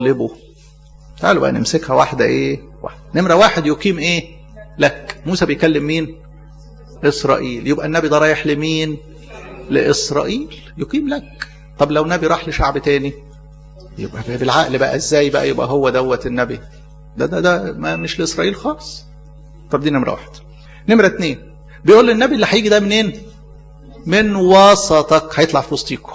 طالبه تعالوا بقى نمسكها واحدة ايه واحدة. نمرة واحد يقيم ايه لك موسى بيكلم مين اسرائيل يبقى النبي ده رايح لمين لاسرائيل يقيم لك طب لو نبي راح لشعب تاني يبقى بالعقل بقى ازاي بقى يبقى هو دوت النبي ده ده ده ما مش لاسرائيل خالص طب دي نمرة واحد نمرة اتنين بيقول للنبي اللي هيجي ده منين من وسطك هيطلع في وسطيكم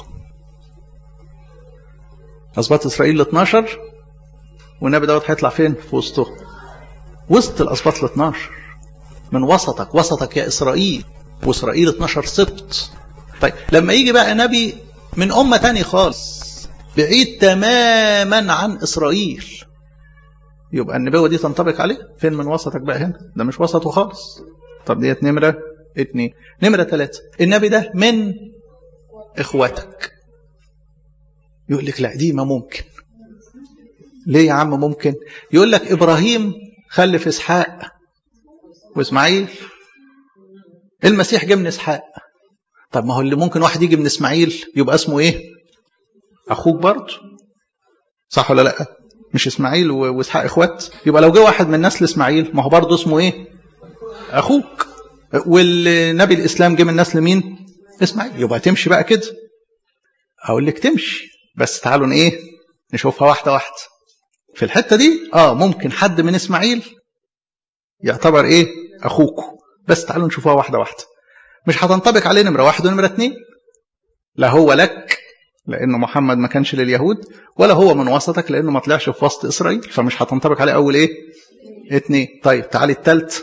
أسباط إسرائيل ال 12 والنبي دوت هيطلع فين في وسطه وسط الأسباط ال 12 من وسطك وسطك يا إسرائيل وإسرائيل 12 سبط طيب لما يجي بقى نبي من أمة تاني خالص بعيد تماما عن إسرائيل يبقى النبوة دي تنطبق عليه فين من وسطك بقى هنا ده مش وسطه خالص طب ديت نمرة اتنين نمرة ثلاثة النبي ده من إخواتك يقول لك لا دي ما ممكن ليه يا عم ممكن يقول لك إبراهيم خلف إسحاق وإسماعيل المسيح جه من إسحاق طب ما هو اللي ممكن واحد يجي من إسماعيل يبقى اسمه إيه أخوك برضه صح ولا لأ مش إسماعيل وإسحاق إخوات يبقى لو جه واحد من نسل إسماعيل ما هو برضه اسمه إيه أخوك والنبي الإسلام جه من نسل مين إسماعيل يبقى تمشي بقى كده أقول لك تمشي بس تعالوا إيه نشوفها واحدة واحدة في الحتة دي آه ممكن حد من إسماعيل يعتبر إيه أخوك بس تعالوا نشوفها واحدة واحدة مش هتنطبق عليه نمرة واحد ونمرة اتنين لا هو لك لأنه محمد ما كانش لليهود ولا هو من وسطك لأنه ما طلعش في وسط إسرائيل فمش هتنطبق عليه أول إيه اتنين طيب تعالي التالت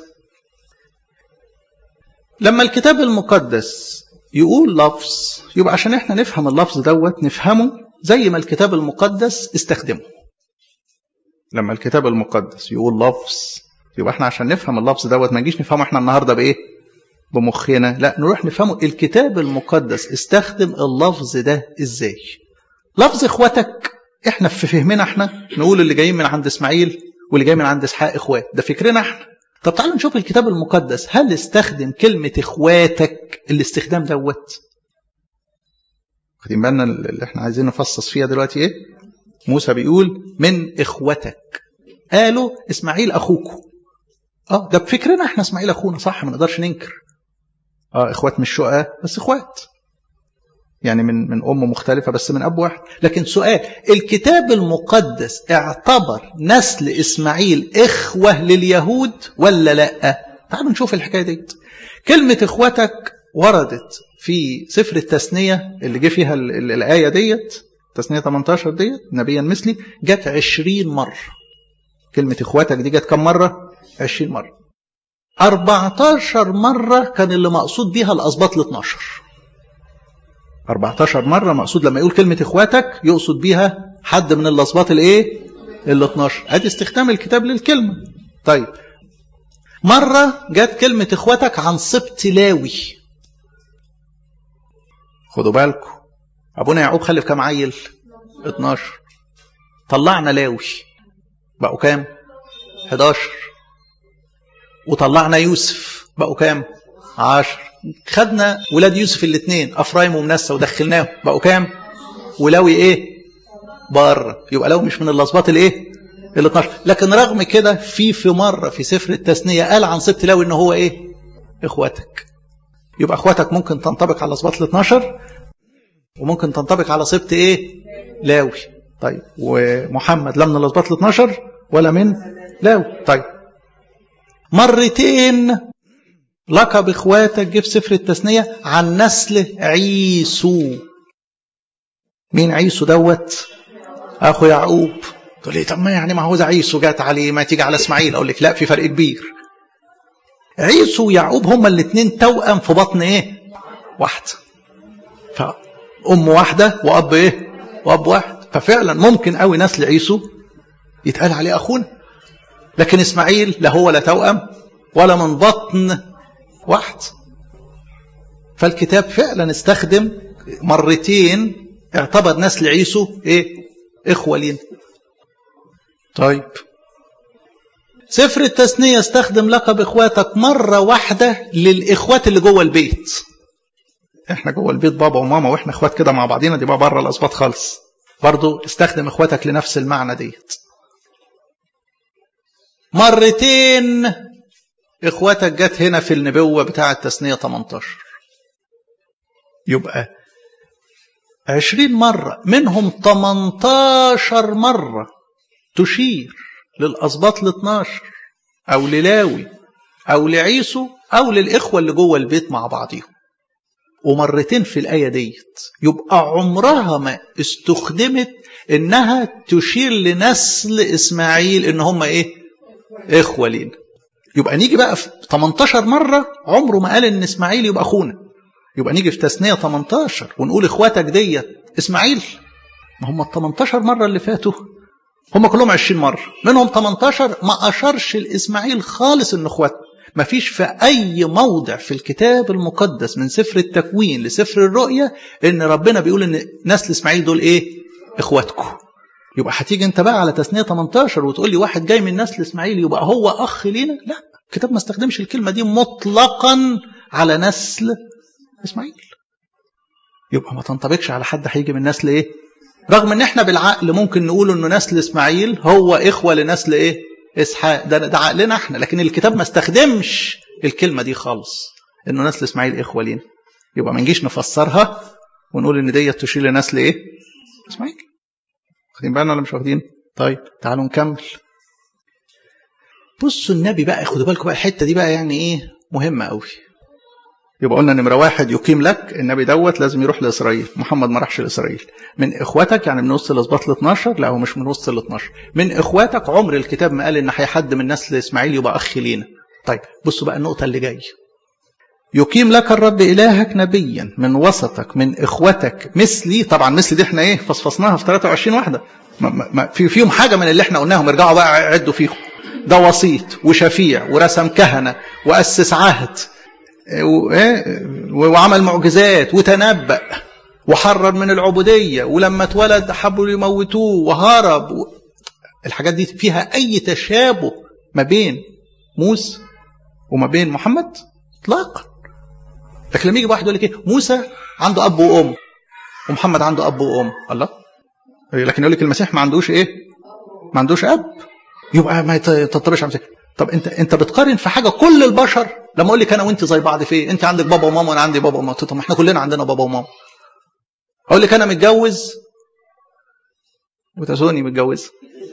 لما الكتاب المقدس يقول لفظ يبقى عشان احنا نفهم اللفظ دوت نفهمه زي ما الكتاب المقدس استخدمه لما الكتاب المقدس يقول لفظ يبقى احنا عشان نفهم اللفظ دوت ما نجيش نفهمه احنا النهارده بايه بمخنا لا نروح نفهمه الكتاب المقدس استخدم اللفظ ده ازاي لفظ اخواتك احنا في فهمنا احنا نقول اللي جايين من عند اسماعيل واللي جاي من عند اسحاق اخوات ده فكرنا احنا طب تعالوا نشوف الكتاب المقدس هل استخدم كلمة اخواتك الاستخدام دوت واخدين بالنا اللي احنا عايزين نفصص فيها دلوقتي ايه موسى بيقول من اخوتك قالوا اسماعيل اخوكم اه ده بفكرنا احنا اسماعيل اخونا صح ما نقدرش ننكر اه اخوات مش شقاء بس اخوات يعني من من ام مختلفه بس من اب واحد لكن سؤال الكتاب المقدس اعتبر نسل اسماعيل اخوه لليهود ولا لا تعالوا نشوف الحكايه دي كلمه اخوتك وردت في سفر التثنيه اللي جه فيها ال ال الايه ديت تثنيه 18 ديت نبيا مثلي جت 20 مره كلمه اخوتك دي جت كم مره 20 مره 14 مره كان اللي مقصود بيها الاسباط ال 12 14 مرة مقصود لما يقول كلمة اخواتك يقصد بيها حد من الاسباط الايه ال 12 ادي استخدام الكتاب للكلمة طيب مرة جت كلمة اخواتك عن سبط لاوي خدوا بالكم ابونا يعقوب خلف كام عيل 12 طلعنا لاوي بقوا كام 11 وطلعنا يوسف بقوا كام 10 خدنا ولاد يوسف الاثنين افرايم ومنسى ودخلناهم بقوا كام ولوي ايه بره يبقى لو مش من الاسباط الايه ال 12 لكن رغم كده في في مره في سفر التثنيه قال عن سبت لاوي ان هو ايه اخواتك يبقى اخواتك ممكن تنطبق على اسباط ال 12 وممكن تنطبق على سبت ايه لاوي طيب ومحمد لا من الاسباط ال 12 ولا من لاوي طيب مرتين لقب اخواتك جه في سفر التثنية عن نسل عيسو مين عيسو دوت اخو يعقوب تقول لي طب ما يعني ما هو ده عيسو جات عليه ما تيجي على اسماعيل اقول لك لا في فرق كبير عيسو ويعقوب هما الاثنين توأم في بطن ايه واحده فام واحده واب ايه واب واحد ففعلا ممكن قوي نسل عيسو يتقال عليه اخونا لكن اسماعيل لا هو لا توأم ولا من بطن واحد فالكتاب فعلا استخدم مرتين اعتبر نسل عيسو ايه اخوه لينا طيب سفر التثنيه استخدم لقب اخواتك مره واحده للاخوات اللي جوه البيت احنا جوه البيت بابا وماما واحنا اخوات كده مع بعضينا دي بقى بره الاسباط خالص برضو استخدم اخواتك لنفس المعنى ديت مرتين اخواتك جت هنا في النبوة بتاعة التثنية 18 يبقى عشرين مرة منهم 18 مرة تشير للأسباط ال 12 أو للاوي أو لعيسو أو للإخوة اللي جوه البيت مع بعضهم ومرتين في الآية ديت يبقى عمرها ما استخدمت إنها تشير لنسل إسماعيل إن هم إيه إخوة لينا يبقى نيجي بقى في 18 مرة عمره ما قال إن إسماعيل يبقى أخونا يبقى نيجي في تثنية 18 ونقول إخواتك ديت إسماعيل ما هم ال 18 مرة اللي فاتوا هم كلهم 20 مرة منهم 18 ما أشرش لإسماعيل خالص إن إخواته ما فيش في أي موضع في الكتاب المقدس من سفر التكوين لسفر الرؤية إن ربنا بيقول إن نسل إسماعيل دول إيه؟ إخواتكم. يبقى هتيجي أنت بقى على تثنية 18 وتقول لي واحد جاي من نسل إسماعيل يبقى هو أخ لينا؟ لا الكتاب ما استخدمش الكلمة دي مطلقا على نسل إسماعيل. يبقى ما تنطبقش على حد هيجي من نسل إيه؟ رغم إن إحنا بالعقل ممكن نقول إنه نسل إسماعيل هو إخوة لنسل إيه؟ اسحاق ده ده عقلنا احنا لكن الكتاب ما استخدمش الكلمه دي خالص انه نسل اسماعيل اخوه لينا يبقى ما نجيش نفسرها ونقول ان ديت تشير لنسل ايه اسماعيل واخدين بالنا ولا مش واخدين طيب تعالوا نكمل بصوا النبي بقى خدوا بالكم بقى الحته دي بقى يعني ايه مهمه قوي يبقى قلنا نمره واحد يقيم لك النبي دوت لازم يروح لاسرائيل محمد ما راحش لاسرائيل من اخواتك يعني من وسط الاسباط ال 12 لا هو مش من وسط ال 12 من اخواتك عمر الكتاب ما قال ان هي حد من نسل اسماعيل يبقى اخ لينا طيب بصوا بقى النقطه اللي جايه يقيم لك الرب الهك نبيا من وسطك من اخوتك مثلي طبعا مثلي دي احنا ايه فصفصناها في 23 واحده ما ما في فيهم حاجه من اللي احنا قلناهم ارجعوا بقى عدوا فيهم ده وسيط وشفيع ورسم كهنه واسس عهد وعمل معجزات وتنبأ وحرر من العبودية ولما اتولد حبوا يموتوه وهرب الحاجات دي فيها أي تشابه ما بين موسى وما بين محمد اطلاقا لكن لما يجي واحد يقول لك ايه موسى عنده اب وام ومحمد عنده اب وام الله لكن يقول لك المسيح ما عندوش ايه ما عندوش اب يبقى ما تطرش على طب انت انت بتقارن في حاجه كل البشر لما اقول لك انا وانت زي بعض في ايه انت عندك بابا وماما وانا عندي بابا وماما طب ما احنا كلنا عندنا بابا وماما اقول لك انا متجوز وتزوني متجوز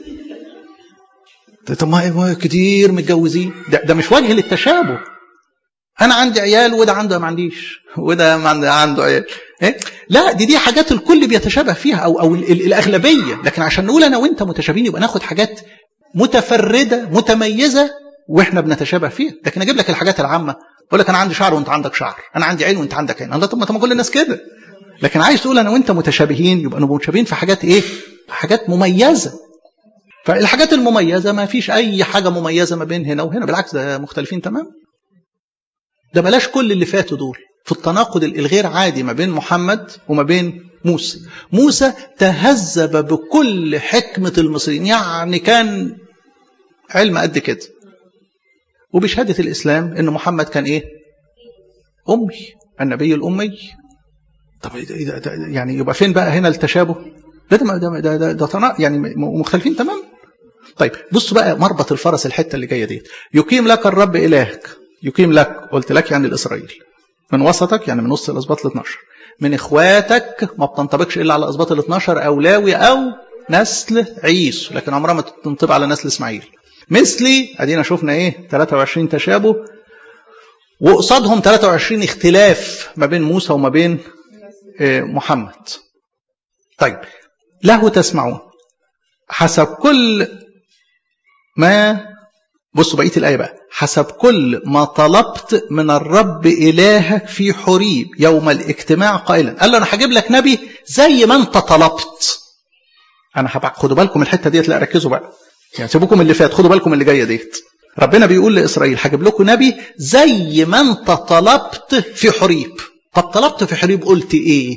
طب ما كتير متجوزين ده, ده مش وجه للتشابه انا عندي عيال وده عنده ما عنديش وده ما عنده عيال إيه؟ لا دي دي حاجات الكل بيتشابه فيها او او الاغلبيه لكن عشان نقول انا وانت متشابهين يبقى ناخد حاجات متفرده متميزه واحنا بنتشابه فيها لكن اجيب لك الحاجات العامه اقول لك انا عندي شعر وانت عندك شعر انا عندي عين وانت عندك عين الله طب ما كل الناس كده لكن عايز تقول انا وانت متشابهين يبقى نبقى متشابهين في حاجات ايه حاجات مميزه فالحاجات المميزه ما فيش اي حاجه مميزه ما بين هنا وهنا بالعكس ده مختلفين تمام ده بلاش كل اللي فاتوا دول في التناقض الغير عادي ما بين محمد وما بين موسى موسى تهذب بكل حكمة المصريين يعني كان علم قد كده وبشهادة الإسلام إن محمد كان إيه أمي النبي الأمي طب ده ده يعني يبقى فين بقى هنا التشابه ده ده ده ده, ده, ده تنا يعني مختلفين تمام طيب بصوا بقى مربط الفرس الحته اللي جايه ديت يقيم لك الرب الهك يقيم لك قلت لك يعني الاسرائيل من وسطك يعني من وسط الاسباط ال 12 من اخواتك ما بتنطبقش الا على الاسباط ال 12 او لاوي او نسل عيسو لكن عمرها ما تنطبق على نسل اسماعيل مثلي ادينا شفنا ايه 23 تشابه وقصادهم 23 اختلاف ما بين موسى وما بين محمد طيب له تسمعون حسب كل ما بصوا بقيه الايه بقى حسب كل ما طلبت من الرب الهك في حريب يوم الاجتماع قائلا قال له انا هجيب لك نبي زي ما انت طلبت انا هبقى خدوا بالكم الحته ديت لا ركزوا بقى يعني سيبوكم اللي فات خدوا بالكم اللي جايه ديت ربنا بيقول لاسرائيل هجيب لكم نبي زي ما انت طلبت في حريب طب طلبت في حريب قلت ايه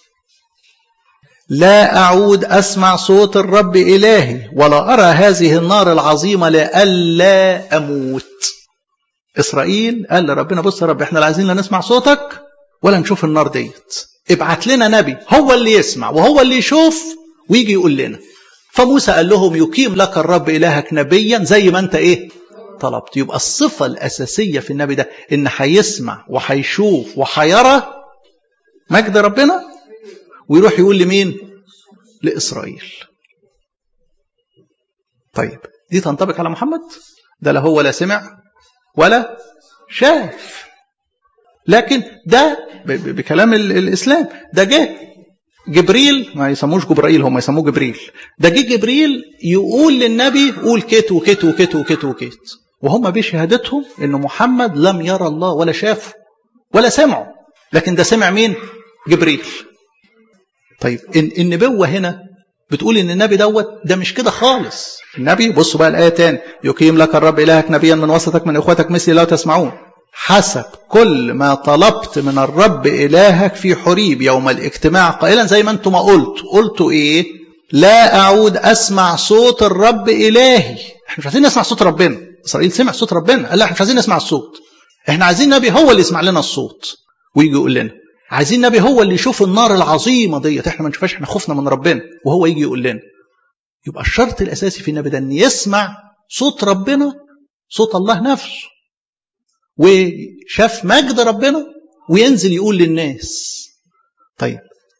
لا أعود أسمع صوت الرب إلهي ولا أرى هذه النار العظيمة لئلا أموت إسرائيل قال لربنا بص يا رب إحنا لا عايزين لا نسمع صوتك ولا نشوف النار ديت ابعت لنا نبي هو اللي يسمع وهو اللي يشوف ويجي يقول لنا فموسى قال لهم يقيم لك الرب إلهك نبيا زي ما أنت إيه طلبت يبقى الصفة الأساسية في النبي ده إن هيسمع وهيشوف وهيرى مجد ربنا ويروح يقول لمين لإسرائيل طيب دي تنطبق على محمد ده لا هو لا سمع ولا شاف لكن ده بكلام الإسلام ده جه جبريل ما يسموش جبرائيل هم يسموه جبريل ده جه جبريل يقول للنبي قول كت وكت وكت وكت وكت وهم بشهادتهم ان محمد لم يرى الله ولا شافه ولا سمعه لكن ده سمع مين جبريل طيب إن النبوة هنا بتقول ان النبي دوت ده مش كده خالص النبي بصوا بقى الايه تاني يقيم لك الرب الهك نبيا من وسطك من اخوتك مثلي لا تسمعون حسب كل ما طلبت من الرب الهك في حريب يوم الاجتماع قائلا زي ما انتم ما قلت قلتوا ايه لا اعود اسمع صوت الرب الهي احنا مش عايزين نسمع صوت ربنا اسرائيل سمع صوت ربنا قال لا احنا مش عايزين نسمع الصوت احنا عايزين نبي هو اللي يسمع لنا الصوت ويجي يقول لنا عايزين نبي هو اللي يشوف النار العظيمه ديت احنا ما نشوفهاش احنا خفنا من ربنا وهو يجي يقول لنا يبقى الشرط الاساسي في النبي ده ان يسمع صوت ربنا صوت الله نفسه وشاف مجد ربنا وينزل يقول للناس طيب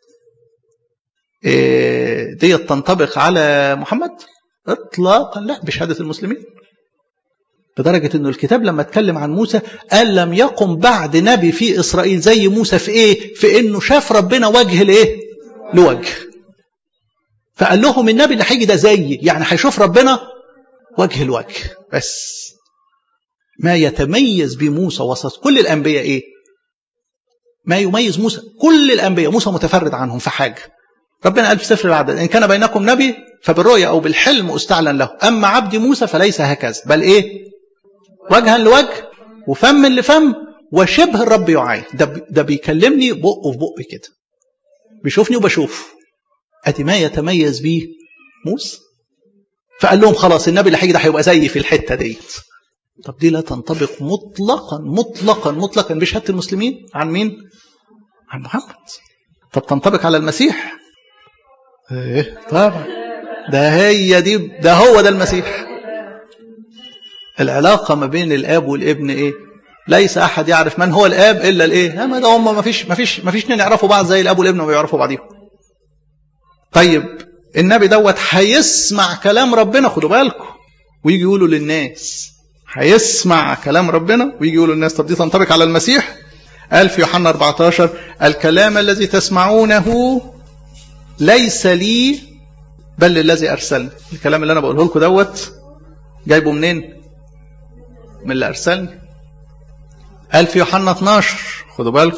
إيه ديت تنطبق على محمد اطلاقا لا بشهاده المسلمين لدرجة أنه الكتاب لما اتكلم عن موسى قال لم يقم بعد نبي في إسرائيل زي موسى في إيه؟ في أنه شاف ربنا وجه لإيه؟ لوجه. فقال لهم النبي اللي هيجي ده زيي يعني هيشوف ربنا وجه لوجه بس ما يتميز بموسى وسط كل الأنبياء إيه؟ ما يميز موسى كل الأنبياء موسى متفرد عنهم في حاجة ربنا قال في سفر العدد إن كان بينكم نبي فبالرؤيا أو بالحلم استعلن له أما عبد موسى فليس هكذا بل إيه وجها لوجه وفم لفم وشبه الرب يعاين ده ده بيكلمني بقه في بقي كده بيشوفني وبشوفه ادي ما يتميز بيه موسى فقال لهم خلاص النبي اللي هيجي ده هيبقى زيي في الحته ديت طب دي لا تنطبق مطلقا مطلقا مطلقا بشهاده المسلمين عن مين؟ عن محمد طب تنطبق على المسيح؟ ايه طبعا ده هي دي ده هو ده المسيح العلاقه ما بين الاب والابن ايه ليس احد يعرف من هو الاب الا الايه ما ده هم ما فيش ما فيش ما فيش اثنين يعرفوا بعض زي الاب والابن ما بيعرفوا بعضيهم طيب النبي دوت هيسمع كلام ربنا خدوا بالكم ويجي يقولوا للناس هيسمع كلام ربنا ويجي يقولوا للناس طب دي تنطبق على المسيح قال في يوحنا 14 الكلام الذي تسمعونه ليس لي بل للذي ارسلني الكلام اللي انا بقوله لكم دوت جايبه منين من اللي ارسلني قال في يوحنا 12 خدوا بالكم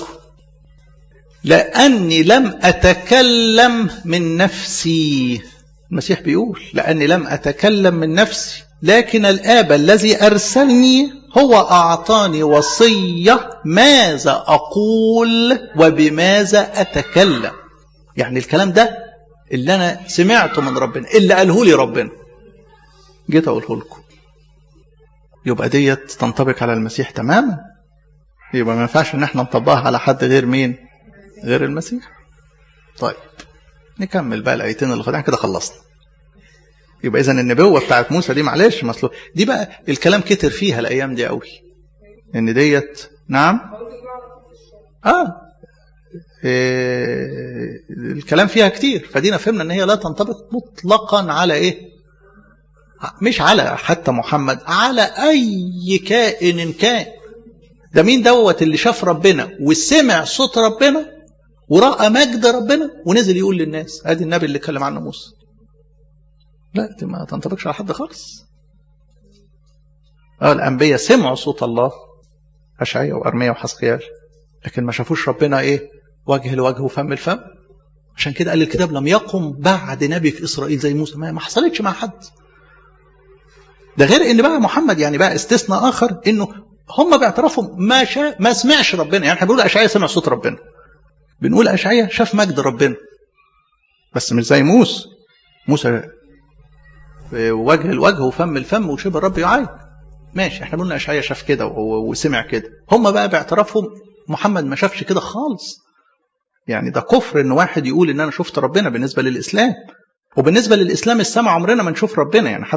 لاني لم اتكلم من نفسي المسيح بيقول لاني لم اتكلم من نفسي لكن الاب الذي ارسلني هو اعطاني وصيه ماذا اقول وبماذا اتكلم يعني الكلام ده اللي انا سمعته من ربنا اللي قاله لي ربنا جيت اقوله لكم يبقى ديت تنطبق على المسيح تماما يبقى ما ينفعش ان احنا نطبقها على حد غير مين غير المسيح طيب نكمل بقى الايتين اللي خدنا كده خلصنا يبقى اذا النبوه بتاعت موسى دي معلش مسلو دي بقى الكلام كتر فيها الايام دي قوي ان ديت نعم اه إيه الكلام فيها كتير فدينا فهمنا ان هي لا تنطبق مطلقا على ايه مش على حتى محمد على اي كائن كان ده مين دوت اللي شاف ربنا وسمع صوت ربنا وراى مجد ربنا ونزل يقول للناس ادي النبي اللي اتكلم عنه موسى لا دي ما تنطبقش على حد خالص اه الانبياء سمعوا صوت الله اشعيا وارميا وحسقيال لكن ما شافوش ربنا ايه وجه لوجه وفم الفم عشان كده قال الكتاب لم يقم بعد نبي في اسرائيل زي موسى ما حصلتش مع حد ده غير ان بقى محمد يعني بقى استثناء اخر انه هم باعترافهم ما شا... ما سمعش ربنا يعني احنا بنقول اشعيا سمع صوت ربنا بنقول اشعيا شاف مجد ربنا بس مش زي موسى موسى وجه الوجه وفم الفم وشبه الرب يعاين ماشي احنا قلنا اشعيا شاف كده وسمع كده هم بقى باعترافهم محمد ما شافش كده خالص يعني ده كفر ان واحد يقول ان انا شفت ربنا بالنسبه للاسلام وبالنسبة للإسلام السماء عمرنا ما نشوف ربنا يعني